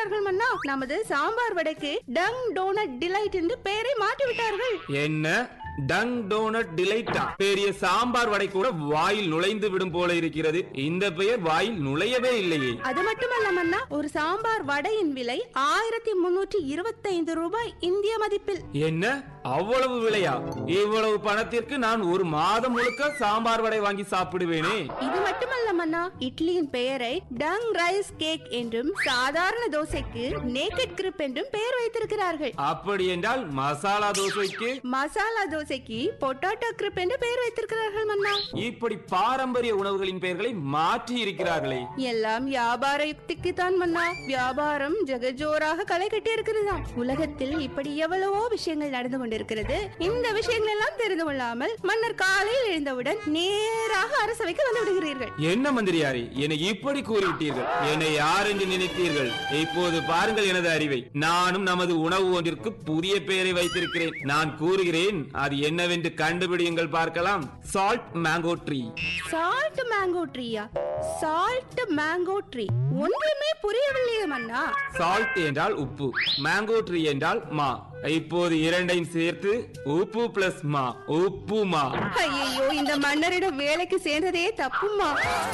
விட்டார்கள் மன்னா நமது சாம்பார் வடைக்கு டங் டோனட் டிலைட் என்று பெயரை மாற்றி விட்டார்கள் என்ன டங் டோனட் டிலைட்டா பெரிய சாம்பார் வடை கூட வாயில் நுழைந்து விடும் போல இருக்கிறது இந்த பெயர் வாயில் நுழையவே இல்லையே அது மட்டுமல்ல மன்னா ஒரு சாம்பார் வடையின் விலை ஆயிரத்தி முன்னூற்றி இருபத்தைந்து ரூபாய் இந்திய மதிப்பில் என்ன அவ்வளவு விலையா இவ்வளவு பணத்திற்கு நான் ஒரு மாதம் முழுக்க சாம்பார் வடை வாங்கி சாப்பிடுவேனே இது மட்டுமல்ல மன்னா இட்லியின் பெயரை டங் ரைஸ் கேக் என்றும் சாதாரண தோசைக்கு நேக்கட் கிரிப் என்றும் பெயர் வைத்திருக்கிறார்கள் அப்படி என்றால் மசாலா தோசைக்கு மசாலா தோசைக்கு பொட்டாட்டோ கிரிப் என்று பெயர் வைத்திருக்கிறார்கள் மன்னா இப்படி பாரம்பரிய உணவுகளின் பெயர்களை மாற்றி இருக்கிறார்களே எல்லாம் வியாபார யுக்திக்கு தான் மன்னா வியாபாரம் ஜெகஜோராக களை கட்டி இருக்கிறதாம் உலகத்தில் இப்படி எவ்வளவோ விஷயங்கள் நடந்து கொண்டிருக்கிறது இந்த விஷயங்கள் எல்லாம் தெரிந்து கொள்ளாமல் மன்னர் காலையில் எழுந்தவுடன் நேராக அரசவைக்கு வந்து விடுகிறீர்கள் என்ன மந்திரியாரே என்னை இப்படி கூறிவிட்டீர்கள் என்னை யார் என்று நினைத்தீர்கள் இப்போது பாருங்கள் எனது அறிவை நானும் நமது உணவு ஒன்றிற்கு புதிய பெயரை வைத்திருக்கிறேன் நான் கூறுகிறேன் அது என்னவென்று கண்டுபிடியுங்கள் பார்க்கலாம் salt mango tree salt mango ட்ரீயா சால்ட் மேங்கோ ட்ரீ ஒன்றுமே புரியவில்லையே மன்னா சால்ட் என்றால் உப்பு மேங்கோ ட்ரீ என்றால் மா இப்போது இரண்டையும் சேர்த்து உப்பு பிளஸ் மா உப்புமா ஐயோ இந்த மன்னரிடம் வேலைக்கு சேர்ந்ததே தப்புமா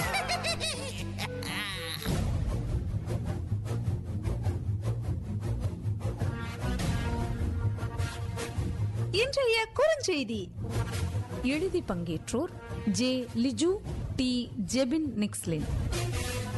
இன்றைய குறுஞ்செய்தி எழுதி பங்கேற்றோர் ஜே லிஜு டி ஜெபின் நிக்ஸ்லின்